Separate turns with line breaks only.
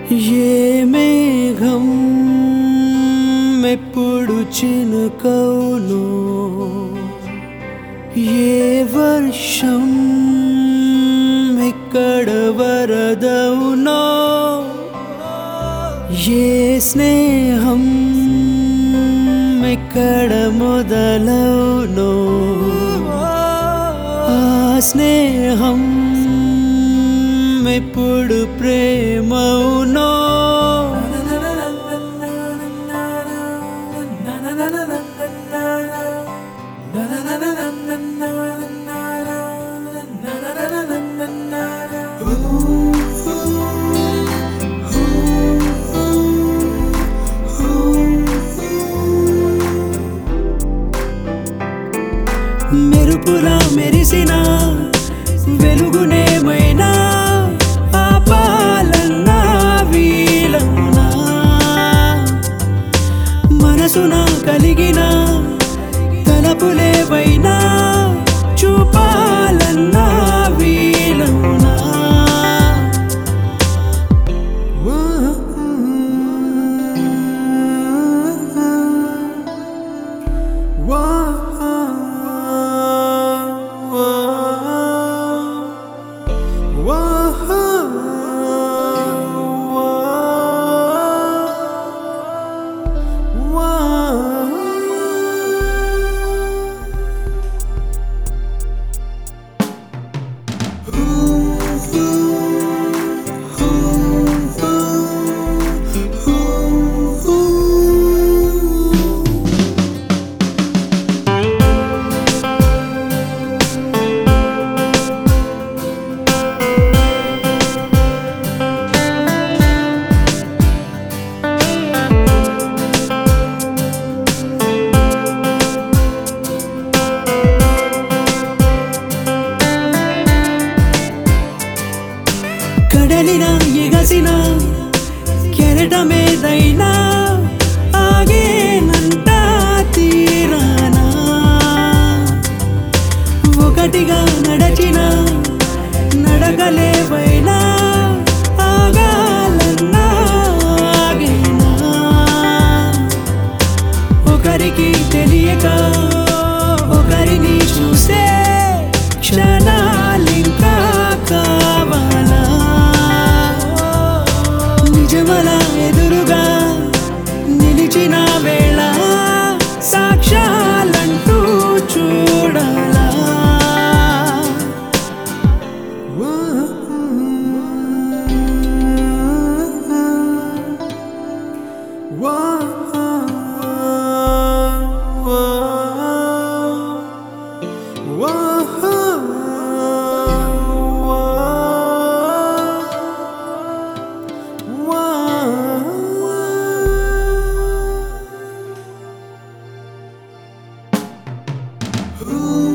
ఏ మేఘం ఎప్పుడు చినుకవును ఏ వర్షం ఎక్కడ వరదవునో ఏ స్నేహం ఎక్కడ మొదలవునో ఆ స్నేహం ఎప్పుడు ప్రేమవునో మెరుపులా మెరిసిన వెలుగునేమైనా ఆపాలన్నా వీలన్నా మనసున కలిగిన తలపులేవైనా చూపాలన్నా వీలన్నా కడలిన ఎగసిన కెరటమేదైనా ఆగేనంట తీరానా ఒకటిగా నడచిన నడకలేవైనా ఆగాలన్నా ఆగేనా ఒకరికి తెలియక ఒకరిని చూసే క్షణాలింకా కావాలా నిజమల ఎదురుగా నిలిచిన వేళ సాక్ష్యాలంటూ చూడాలా Ooh.